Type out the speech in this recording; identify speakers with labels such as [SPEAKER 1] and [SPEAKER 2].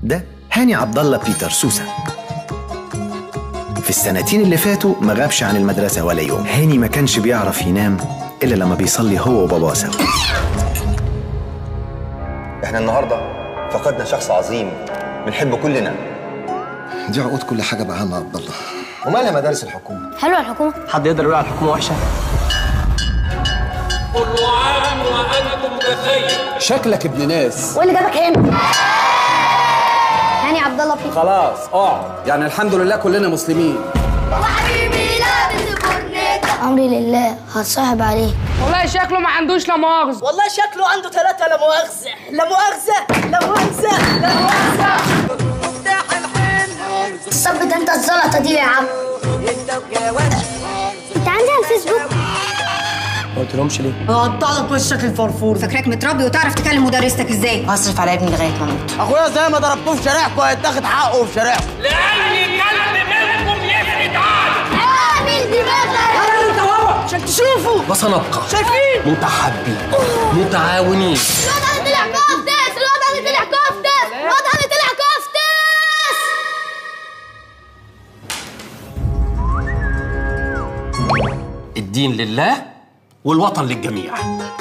[SPEAKER 1] ده هاني عبد الله بيتر سوسة في السنتين اللي فاتوا ما غابش عن المدرسة ولا يوم هاني ما كانش بيعرف ينام إلا لما بيصلي هو وباباه سوا
[SPEAKER 2] احنا النهارده فقدنا شخص عظيم بنحبه كلنا
[SPEAKER 3] دي عقود كل حاجه بقى يا عبد الله
[SPEAKER 2] ومالها مدارس الحكومه
[SPEAKER 4] حلوه الحكومه
[SPEAKER 5] حد يقدر يقول على الحكومه وحشه
[SPEAKER 6] كل عام وأنتم بخير
[SPEAKER 7] شكلك ابن ناس
[SPEAKER 4] وايه اللي جابك هنا هاني عبد الله بيتر
[SPEAKER 7] خلاص اقعد يعني الحمد لله كلنا مسلمين
[SPEAKER 4] وحبيبي لابس الكورنيتا امري لله هتصاحب عليه
[SPEAKER 8] والله شكله ما عندوش لا مؤاخذة
[SPEAKER 9] والله شكله عنده ثلاثة لا مؤاخذة لا مؤاخذة لا مؤاخذة لا مؤاخذة
[SPEAKER 4] الصب ده انت الزلطه دي يا عم انت عندي على الفيسبوك
[SPEAKER 5] ما قلتلهمش ليه
[SPEAKER 9] هقطع لك وشك الفرفور
[SPEAKER 10] فاكراك متربي وتعرف تكلم مدرستك ازاي هصرف على ابني لغايه ما اموت
[SPEAKER 5] اخويا زي ما ضربتوه في شارعكم هيتاخد حقه في شارعكم
[SPEAKER 6] لأي كلب منكم يفرد عاد
[SPEAKER 4] اعمل دماغك
[SPEAKER 9] عشان تشوفوا
[SPEAKER 5] وسنبقى
[SPEAKER 9] شايفين
[SPEAKER 5] متحابين متعاونين
[SPEAKER 4] الواد اللي طلع كفتس الواد اللي طلع كفتس الواد اللي طلع كفتس
[SPEAKER 5] الدين لله والوطن للجميع